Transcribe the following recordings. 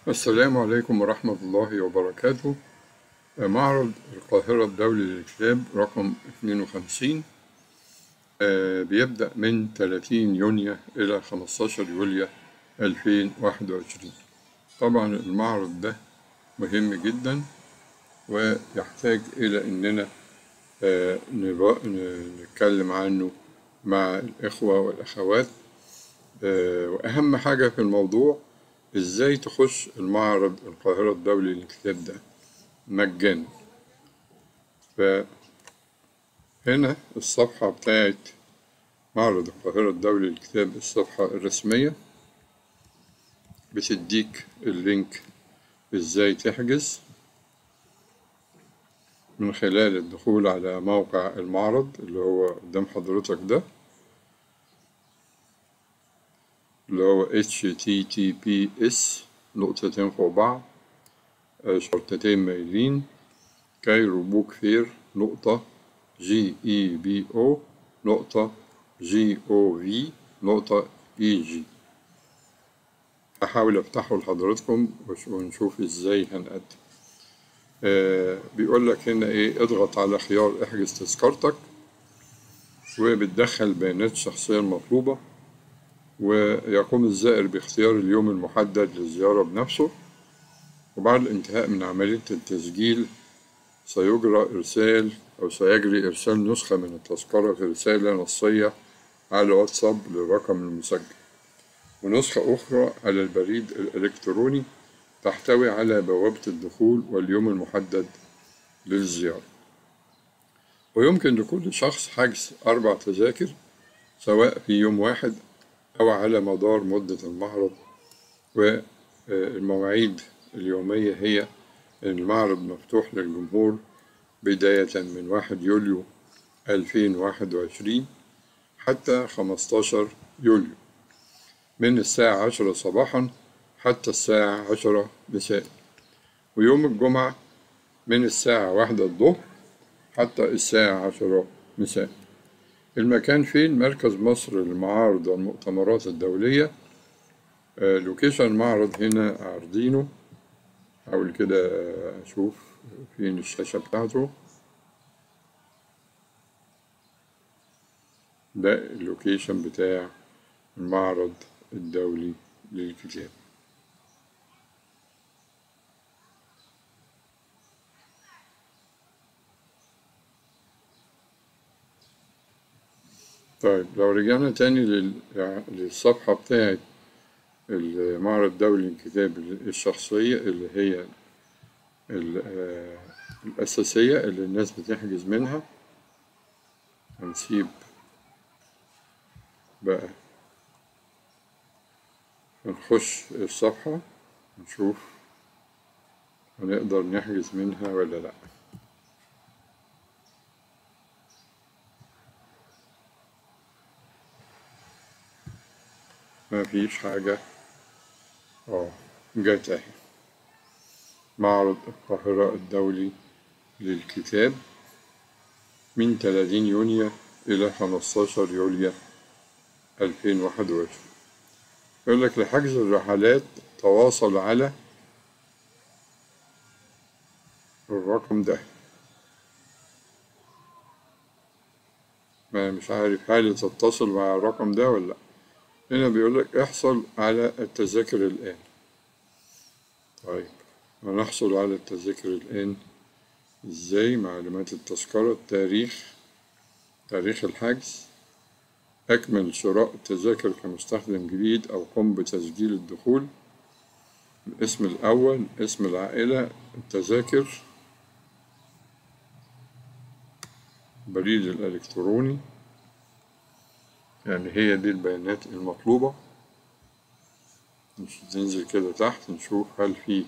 السلام عليكم ورحمة الله وبركاته معرض القاهرة الدولي للكتاب رقم 52 آه، بيبدأ من 30 يونيو إلى 15 يوليو 2021 طبعا المعرض ده مهم جدا ويحتاج إلى إننا آه، نبا- ن- نتكلم عنه مع الإخوة والأخوات آه، وأهم حاجة في الموضوع إزاي تخش المعرض القاهرة الدولي للكتاب ده مجانا فهنا الصفحة بتاعت معرض القاهرة الدولي للكتاب الصفحة الرسمية بتديك اللينك إزاي تحجز من خلال الدخول على موقع المعرض اللي هو قدام حضرتك ده اللي هو https نقطتين فوق بعض آه، شرطتين مايلين كايرو بوك فير نقطة جي اي بي او نقطة جي او في نقطة اي جي هحاول افتحه لحضراتكم وش- ونشوف ازاي هنقدم آه بيقول لك هنا ايه اضغط على خيار احجز تذكرتك وبتدخل البيانات الشخصية المطلوبة ويقوم الزائر باختيار اليوم المحدد للزيارة بنفسه وبعد الانتهاء من عملية التسجيل سيجرى إرسال أو سيجري إرسال نسخة من التذكرة في رسالة نصية على واتساب للرقم المسجل ونسخة أخرى على البريد الإلكتروني تحتوي على بوابة الدخول واليوم المحدد للزيارة ويمكن لكل شخص حجز أربع تذاكر سواء في يوم واحد أو على مدار مدة المعرض والمواعيد اليومية هي إن المعرض مفتوح للجمهور بداية من 1 يوليو 2021 حتى 15 يوليو من الساعة 10 صباحا حتى الساعة 10 مساء ويوم الجمعة من الساعة واحدة الظهر حتى الساعة 10 مساء المكان فين؟ مركز مصر للمعارض والمؤتمرات الدولية آه، لوكيشن المعرض هنا عارضينه حاول كده أشوف فين الشاشة بتاعته ده اللوكيشن بتاع المعرض الدولي للكتاب طيب لو رجعنا تاني لل- للصفحة بتاعت المعرض الدولي للكتاب الشخصية اللي هي ال- آه، الأساسية اللي الناس بتحجز منها هنسيب بقى نخش الصفحة نشوف هنقدر نحجز منها ولا لأ ما فيش حاجة اه جت اهي معرض القاهرة الدولي للكتاب من 30 يونيو إلى 15 يوليو 2021 يقول لك لحجز الرحلات تواصل على الرقم ده ما مش عارف هل تتصل مع الرقم ده ولا لأ هنا بيقول لك احصل على التذاكر الآن طيب هنحصل على التذاكر الآن ازاي معلومات التذكرة التاريخ تاريخ الحجز أكمل شراء التذاكر كمستخدم جديد أو قم بتسجيل الدخول الاسم الأول اسم العائلة التذاكر بريد الإلكتروني يعني هي دي البيانات المطلوبة نش- ننزل كده تحت نشوف هل في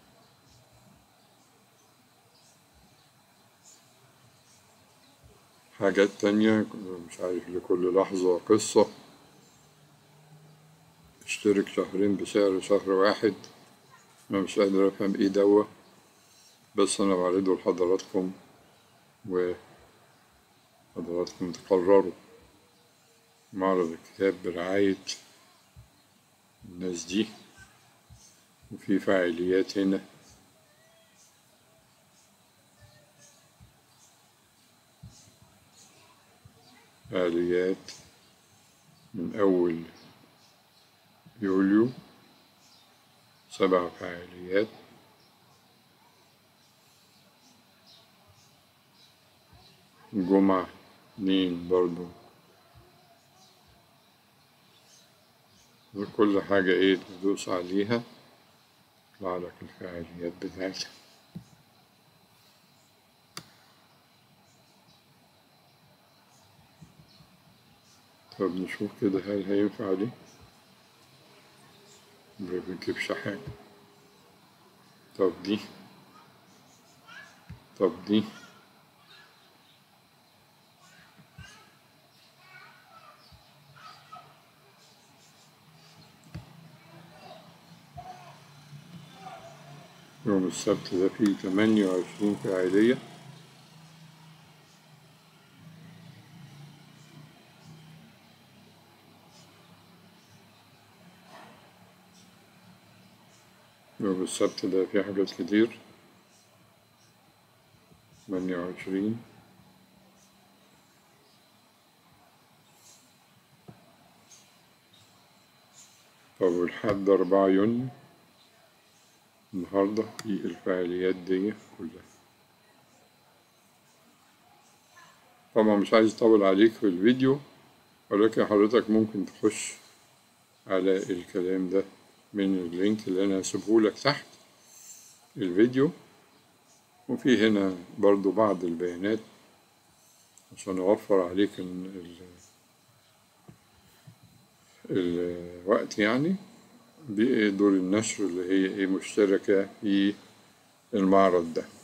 حاجات تانية مش عارف لكل لحظة قصة اشترك شهرين بسعر شهر واحد أنا مش قادر أفهم إيه دوا بس أنا بعرضه لحضراتكم وحضراتكم تقرروا معرض الكتاب برعاية الناس دي وفي فعاليات هنا فعاليات من أول يوليو سبع فعاليات جمعة اتنين برضو وكل حاجة ايه تدوس عليها يطلع لك الفعاليات بتاعتها طب نشوف كده هل هينفع دي ما بنجيبش حاجة طب دي طب دي يوم السبت ده فيه تمانية وعشرين فاعلية يوم السبت ده فيه حاجات كتير تمانية وعشرين طب والحد أربعة يونيو النهاردة في الفعاليات دي كلها طبعا مش عايز أطول عليك في الفيديو ولكن حضرتك ممكن تخش على الكلام ده من اللينك اللي أنا هسيبهولك تحت الفيديو وفي هنا برضو بعض البيانات عشان أوفر عليك ال- الوقت يعني دي إيه دور النشر اللي هي إيه مشتركة في المعرض ده